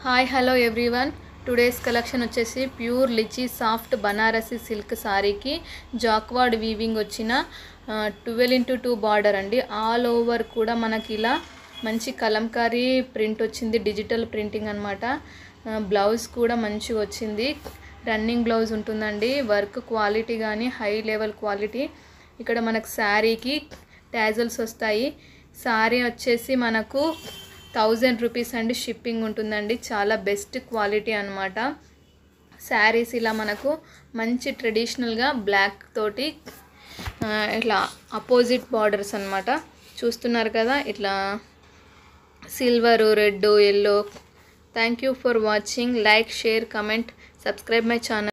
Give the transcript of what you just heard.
hi hello everyone today's collection వచ్చేసి pure lychee soft Banarasi silk సారీకి jacquard weaving వచ్చిన twelve into two border అండి all over కూడా మనకి ఇలా మంచి కలంకారీ ప్రింట్ వచ్చింది డిజిటల్ ప్రింటింగ్ అనమాట బ్లౌజ్ కూడా మంచిగా వచ్చింది రన్నింగ్ బ్లౌజ్ ఉంటుందండి వర్క్ క్వాలిటీ కానీ హై లెవెల్ క్వాలిటీ ఇక్కడ మనకు శారీకి ట్యాజల్స్ వస్తాయి శారీ వచ్చేసి మనకు థౌజండ్ రూపీస్ అండి షిప్పింగ్ ఉంటుందండి చాలా బెస్ట్ క్వాలిటీ అనమాట శారీస్ ఇలా మనకు మంచి ట్రెడిషనల్గా బ్లాక్ తోటి ఆ, ఇట్లా అపోజిట్ బార్డర్స్ అనమాట చూస్తున్నారు కదా ఇట్లా silver red yellow thank you for watching like share comment subscribe my channel